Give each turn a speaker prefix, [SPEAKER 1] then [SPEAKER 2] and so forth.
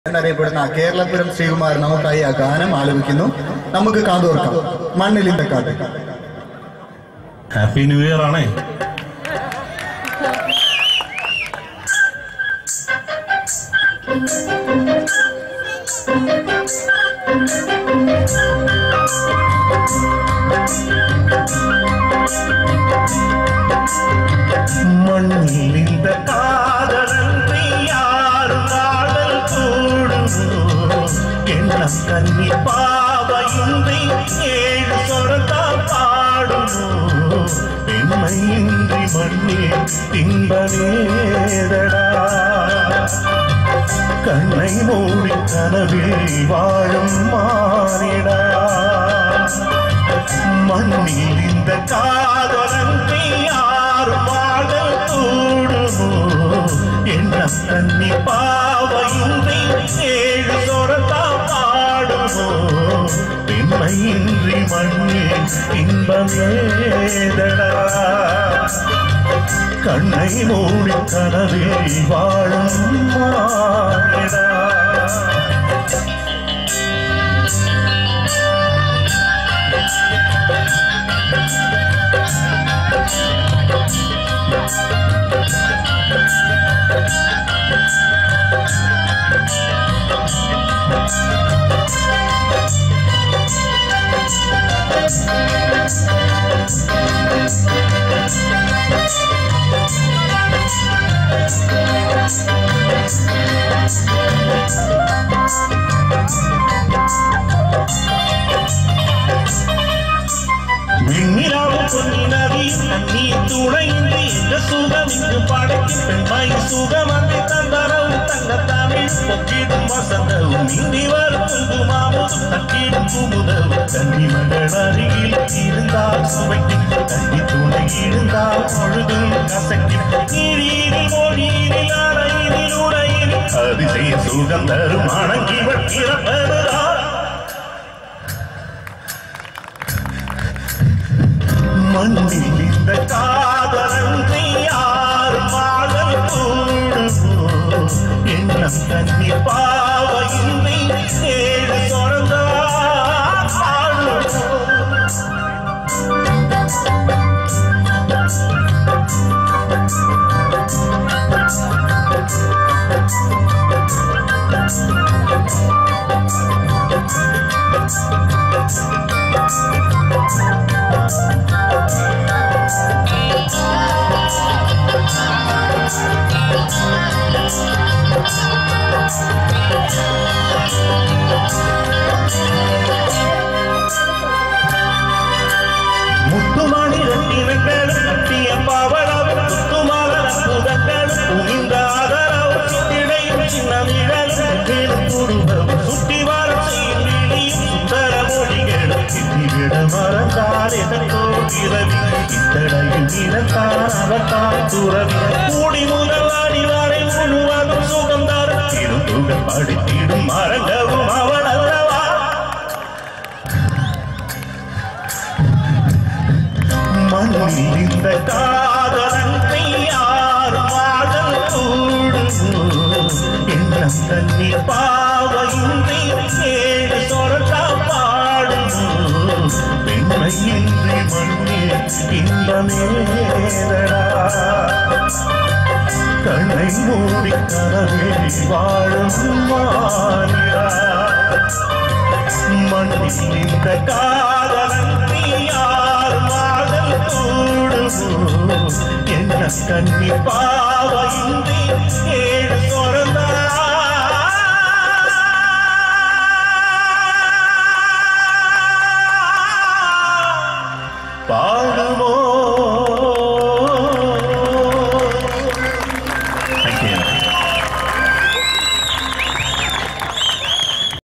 [SPEAKER 1] എന്നറിയപ്പെടുന്ന കേരളപുരം ശ്രീകുമാർ നമുക്കായി ആ ഗാനം ആലപിക്കുന്നു നമുക്ക് കാതോർക്കാം മണ്ണിലിന്റെ കാത്
[SPEAKER 2] ഹാപ്പി ന്യൂ ഇയർ ആണേ மண்ணில் இந்த காதலன்றி யாரும் காதல் கூடுமோ எண்ணம் கன்னி பாவையின்றி ஏழு சொரத்தா பாடுமோ பெண்மையின்றி மண்ணில் தின்பனேதடா கண்ணை மூடி கனவில் வாழும் மானிடா மண்ணில் இந்த காதலன்றி யாரும் வாழல் கூடுமோ எண்ணம் தண்ணி பாவையின்றி ஏழு சொரத்தா பாடுமோ பெண்மையின்றி மண்ணில் இன்பமேதடா கண்ணை மூடி கனவில் வாழும் மானிடா விண்ணிலாவும் பொன்னி நதி தண்ணீர் துணையின்றி இந்த சுகம் இங்கு படைக்கும் பெண்மை சுகம் அந்த தந்தரவும் தங்க தமிழ் பொக்கிடும் வசந்தவும் இந்தி வரும் குங்குமாவும் தக்கிடும் குமுதவும் கன்னி மகள் அருகில் இருந்தால் சுவைக்கும் கன்னி துணை இருந்தால் பொழுதும் கசக்கும் நீரீரில் மொழியினில் அறையினில் உரையினில் அதிசய சுகம் தரும் அணங்கிவள் பிறப்பதுதான் மண்ணில் இந்த காதலன்றி யார் மாடல் கூடுமோ எண்ணம் தண்ணி பாவையின்றி ஏழு சொரந்தா பாடுமோ முத்துமணி ரெட்டினங்களும் கட்டிய பவளம் முத்துமால புதங்களும் புனிந்த ஆதரவும் சித்திடையும் சின்னமிழலும் குடும்பம் சுட்டி வர செய்யும் சுந்தர மொழிகளும் சித்திவிட மறந்தால் எனக்கோ பிறவி இத்தடையில் இனத்தான் அவத்தான் துறவி கூடி முதல் அடி வரை முழுவதும் சுகந்தார் திருத்துகள் படித்திடும் மறங்கவும் அவள் அல்லவா மண்ணில் இந்த காதலன்றி யார் வாழல் கூடுமோ எண்ணம் தண்ணி பாவையின்றி ஏழு சொரத்தா பாடுமோ பெண்மையின்றி மண்ணில் இன்பமேதடா கண்ணை மூடி கனவில் வாழும் மானிடா மண்ணில் இந்த காதலன்றி யார் மாடல் கூடுமோ என்ன கண்ணி பாவையின்றி ஏழு சொர